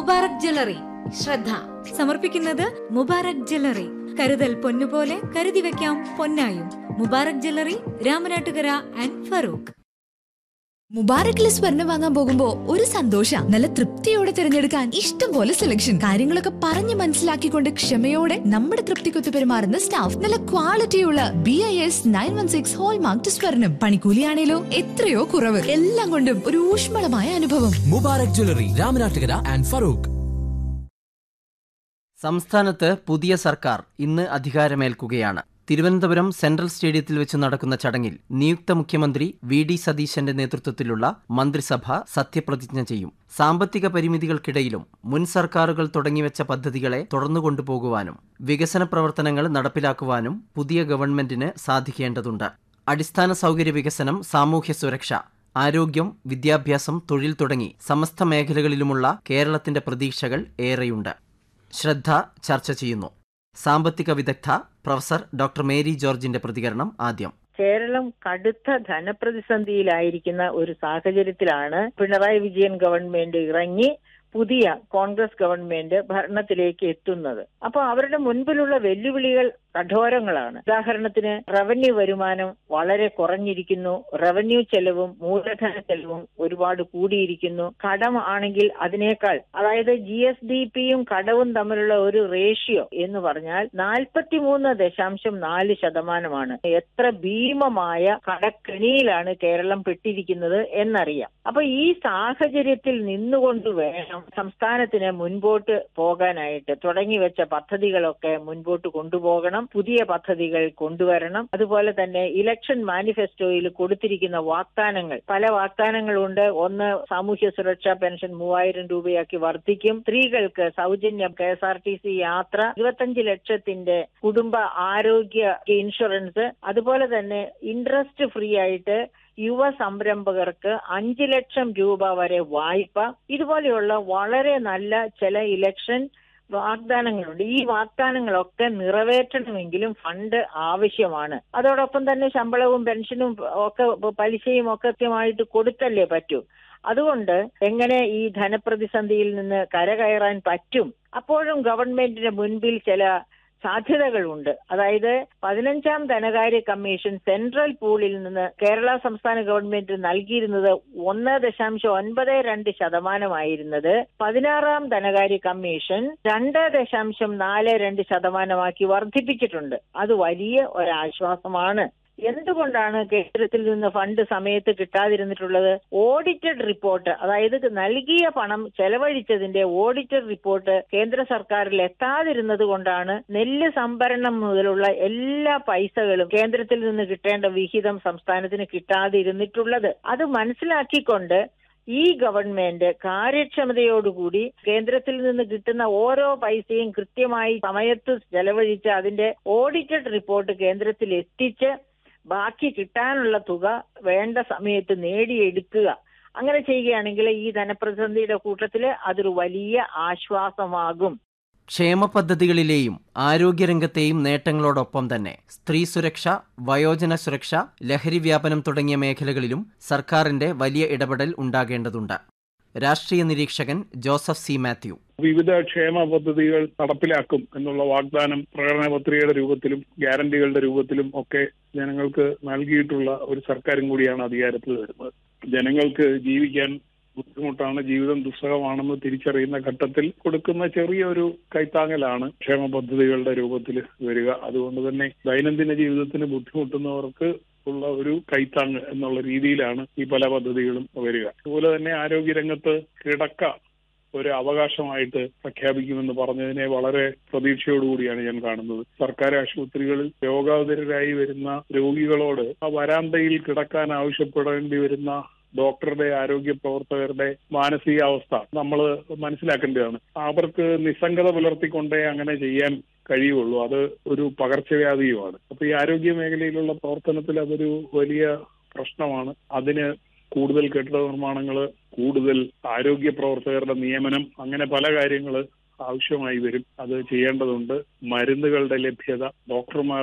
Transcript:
Mubarak jewellery ശ്രദ്ധ സമർപ്പിക്കുന്നത് Mubarak jewellery കരുതൽ പൊന്നുപോലെ കരുതി വെക്കാം പൊന്നായും മുബാറക് ജ്വല്ലറി രാമനാട്ടുകര ആൻഡ് ഫറൂഖ് മുബാറക്കിലെ സ്വർണം വാങ്ങാൻ പോകുമ്പോ ഒരു സന്തോഷ നല്ല തൃപ്തിയോടെ തിരഞ്ഞെടുക്കാൻ ഇഷ്ടം പോലെ സെലക്ഷൻ കാര്യങ്ങളൊക്കെ പറഞ്ഞു മനസ്സിലാക്കിക്കൊണ്ട് ക്ഷമയോടെ നമ്മുടെ തൃപ്തിക്കൊത്ത് പെരുമാറുന്ന സ്റ്റാഫ് നല്ല ക്വാളിറ്റിയുള്ള B I S nine one six hallmark സ്വർണം പണിക്കൂലിയാണേലോ എത്രയോ കുറവ് എല്ലാം കൊണ്ടും ഒരു ഊഷ്മളമായ അനുഭവം മുബാറക് ജ്വല്ലറി രാമനാട്ടുകര ആൻഡ് ഫറൂഖ് സംസ്ഥാനത്ത് പുതിയ സർക്കാർ ഇന്ന് അധികാരമേൽക്കുകയാണ് തിരുവനന്തപുരം സെൻട്രൽ സ്റ്റേഡിയത്തിൽ വെച്ച് നടക്കുന്ന ചടങ്ങിൽ നിയുക്ത മുഖ്യമന്ത്രി വി ഡി സതീശന്റെ നേതൃത്വത്തിലുള്ള മന്ത്രിസഭ സത്യപ്രതിജ്ഞ ചെയ്യും സാമ്പത്തിക പരിമിതികൾക്കിടയിലും മുൻ സർക്കാരുകൾ തുടങ്ങിവെച്ച പദ്ധതികളെ തുടർന്നു കൊണ്ടുപോകുവാനും വികസന പ്രവർത്തനങ്ങൾ നടപ്പിലാക്കുവാനും പുതിയ ഗവൺമെന്റിന് സാധിക്കേണ്ടതുണ്ട് അടിസ്ഥാന സൗകര്യ വികസനം സാമൂഹ്യ സുരക്ഷ ആരോഗ്യം വിദ്യാഭ്യാസം തൊഴിൽ തുടങ്ങി സമസ്ത മേഖലകളിലുമുള്ള കേരളത്തിന്റെ പ്രതീക്ഷകൾ ഏറെയുണ്ട് ശ്രദ്ധ ചർച്ച ചെയ്യുന്നു സാമ്പത്തിക വിദഗ്ധ പ്രൊഫസർ ഡോക്ടർ മേരി ജോർജിന്റെ പ്രതികരണം ആദ്യം കേരളം കടുത്ത ധനപ്രതിസന്ധിയിലായിരിക്കുന്ന ഒരു സാഹചര്യത്തിലാണ് പിണറായി വിജയൻ ഗവൺമെന്റ് ഇറങ്ങി പുതിയ കോൺഗ്രസ് ഗവൺമെന്റ് ഭരണത്തിലേക്ക് എത്തുന്നത് അപ്പൊ അവരുടെ മുൻപിലുള്ള വെല്ലുവിളികൾ കഠോരങ്ങളാണ് ഉദാഹരണത്തിന് റവന്യൂ വരുമാനം വളരെ കുറഞ്ഞിരിക്കുന്നു റവന്യൂ ചെലവും മൂലധന ചെലവും ഒരുപാട് കൂടിയിരിക്കുന്നു കടം ആണെങ്കിൽ അതിനേക്കാൾ അതായത് ജി എസ് ഡി പിയും കടവും തമ്മിലുള്ള ഒരു റേഷ്യോ എന്ന് പറഞ്ഞാൽ നാൽപ്പത്തിമൂന്ന് ദശാംശം നാല് ശതമാനമാണ് എത്ര ഭീമമായ കടക്കെണിയിലാണ് കേരളം പെട്ടിരിക്കുന്നത് എന്നറിയാം അപ്പൊ ഈ സാഹചര്യത്തിൽ നിന്നുകൊണ്ട് വേണം സംസ്ഥാനത്തിന് മുൻപോട്ട് പോകാനായിട്ട് തുടങ്ങി വെച്ച പദ്ധതികളൊക്കെ മുൻപോട്ട് കൊണ്ടുപോകണം പുതിയ പദ്ധതികൾ കൊണ്ടുവരണം അതുപോലെ തന്നെ ഇലക്ഷൻ മാനിഫെസ്റ്റോയിൽ കൊടുത്തിരിക്കുന്ന വാഗ്ദാനങ്ങൾ പല വാഗ്ദാനങ്ങളുണ്ട് ഒന്ന് സാമൂഹ്യ സുരക്ഷാ പെൻഷൻ മൂവായിരം രൂപയാക്കി വർദ്ധിക്കും സ്ത്രീകൾക്ക് സൗജന്യം K S R T C യാത്ര ഇരുപത്തഞ്ച് ലക്ഷത്തിന്റെ കുടുംബ ആരോഗ്യ ഇൻഷുറൻസ് അതുപോലെ തന്നെ ഇൻട്രസ്റ്റ് ഫ്രീ ആയിട്ട് യുവ സംരംഭകർക്ക് അഞ്ച് ലക്ഷം രൂപ വരെ വായ്പ ഇതുപോലെയുള്ള വളരെ നല്ല ചില ഇലക്ഷൻ വാഗ്ദാനങ്ങളുണ്ട് ഈ വാഗ്ദാനങ്ങളൊക്കെ നിറവേറ്റണമെങ്കിലും ഫണ്ട് ആവശ്യമാണ് അതോടൊപ്പം തന്നെ ശമ്പളവും പെൻഷനും ഒക്കെ പലിശയും ഒക്കെ കൃത്യമായിട്ട് കൊടുത്തല്ലേ പറ്റൂ അതുകൊണ്ട് എങ്ങനെ ഈ ധനപ്രതിസന്ധിയിൽ നിന്ന് കരകയറാൻ പറ്റും അപ്പോഴും ഗവൺമെന്റിന് മുൻപിൽ ചില സാധ്യതകളുണ്ട് അതായത് പതിനഞ്ചാം ധനകാര്യ കമ്മീഷൻ സെൻട്രൽ പൂളിൽ നിന്ന് കേരള സംസ്ഥാന ഗവൺമെന്റ് നൽകിയിരുന്നത് ഒന്ന് ദശാംശം ഒൻപത് രണ്ട് ശതമാനമായിരുന്നത് പതിനാറാം ധനകാര്യ കമ്മീഷൻ രണ്ട് ദശാംശം നാല് രണ്ട് ശതമാനമാക്കി വർദ്ധിപ്പിച്ചിട്ടുണ്ട് അത് വലിയ ഒരാശ്വാസമാണ് എന്തുകൊണ്ടാണ് കേന്ദ്രത്തിൽ നിന്ന് ഫണ്ട് സമയത്ത് കിട്ടാതിരുന്നിട്ടുള്ളത് ഓഡിറ്റഡ് റിപ്പോർട്ട് അതായത് നൽകിയ പണം ചെലവഴിച്ചതിന്റെ ഓഡിറ്റഡ് റിപ്പോർട്ട് കേന്ദ്ര സർക്കാരിൽ എത്താതിരുന്നത് കൊണ്ടാണ് നെല്ല് സംഭരണം മുതലുള്ള എല്ലാ പൈസകളും കേന്ദ്രത്തിൽ നിന്ന് കിട്ടേണ്ട വിഹിതം സംസ്ഥാനത്തിന് കിട്ടാതിരുന്നിട്ടുള്ളത് അത് മനസ്സിലാക്കിക്കൊണ്ട് ഈ ഗവൺമെന്റ് കാര്യക്ഷമതയോടുകൂടി കേന്ദ്രത്തിൽ നിന്ന് കിട്ടുന്ന ഓരോ പൈസയും കൃത്യമായി സമയത്ത് ചെലവഴിച്ച് അതിന്റെ ഓഡിറ്റഡ് റിപ്പോർട്ട് കേന്ദ്രത്തിൽ എത്തിച്ച് ബാക്കി കിട്ടാനുള്ള തുക വേണ്ട സമയത്ത് നേടിയെടുക്കുക അങ്ങനെ ചെയ്യുകയാണെങ്കിൽ ഈ ധനപ്രതിസന്ധിയുടെ കൂട്ടത്തിൽ അതൊരു വലിയ ആശ്വാസമാകും ക്ഷേമ പദ്ധതികളിലെയും ആരോഗ്യരംഗത്തെയും നേട്ടങ്ങളോടൊപ്പം തന്നെ സ്ത്രീ സുരക്ഷ വയോജന സുരക്ഷ ലഹരി വ്യാപനം തുടങ്ങിയ മേഖലകളിലും സർക്കാരിന്റെ വലിയ ഇടപെടൽ ഉണ്ടാകേണ്ടതുണ്ട് രാഷ്ട്രീയ നിരീക്ഷകൻ ജോസഫ് സി മാത്യു വിവിധ ക്ഷേമ പദ്ധതികൾ നടപ്പിലാക്കും എന്നുള്ള വാഗ്ദാനം പ്രകടന പത്രികയുടെ രൂപത്തിലും ഗ്യാരണ്ടികളുടെ രൂപത്തിലും ഒക്കെ ജനങ്ങൾക്ക് നൽകിയിട്ടുള്ള ഒരു സർക്കാരും കൂടിയാണ് അധികാരത്തിൽ വരുന്നത് ജനങ്ങൾക്ക് ജീവിക്കാൻ ബുദ്ധിമുട്ടാണ് ജീവിതം ദുസ്സഹമാണെന്ന് തിരിച്ചറിയുന്ന ഘട്ടത്തിൽ കൊടുക്കുന്ന ചെറിയൊരു കൈത്താങ്ങലാണ് ക്ഷേമ പദ്ധതികളുടെ രൂപത്തിൽ വരിക അതുകൊണ്ട് തന്നെ ദൈനംദിന ജീവിതത്തിന് ബുദ്ധിമുട്ടുന്നവർക്ക് ഉള്ള ഒരു കൈത്താങ് എന്നുള്ള രീതിയിലാണ് ഈ പല പദ്ധതികളും വരിക അതുപോലെ തന്നെ ആരോഗ്യരംഗത്ത് കിടക്ക ഒരു അവകാശമായിട്ട് പ്രഖ്യാപിക്കുമെന്ന് പറഞ്ഞതിനെ വളരെ പ്രതീക്ഷയോടുകൂടിയാണ് ഞാൻ കാണുന്നത് സർക്കാർ ആശുപത്രികളിൽ രോഗാതുരരായി വരുന്ന രോഗികളോട് ആ വരാന്തയിൽ കിടക്കാൻ ആവശ്യപ്പെടേണ്ടി വരുന്ന ഡോക്ടറുടെ ആരോഗ്യ പ്രവർത്തകരുടെ മാനസികാവസ്ഥ നമ്മൾ മനസ്സിലാക്കേണ്ടതാണ് അവർക്ക് നിസ്സംഗത പുലർത്തിക്കൊണ്ടേ അങ്ങനെ ചെയ്യാൻ കഴിയുള്ളൂ അത് ഒരു പകർച്ചവ്യാധിയുമാണ് അപ്പൊ ഈ ആരോഗ്യ മേഖലയിലുള്ള പ്രവർത്തനത്തിൽ അതൊരു വലിയ പ്രശ്നമാണ് അതിന് കൂടുതൽ കെട്ടിട നിർമ്മാണങ്ങൾ കൂടുതൽ ആരോഗ്യ പ്രവർത്തകരുടെ നിയമനം അങ്ങനെ പല കാര്യങ്ങൾ ആവശ്യമായി വരും അത് ചെയ്യേണ്ടതുണ്ട് മരുന്നുകളുടെ ലഭ്യത ഡോക്ടർമാർ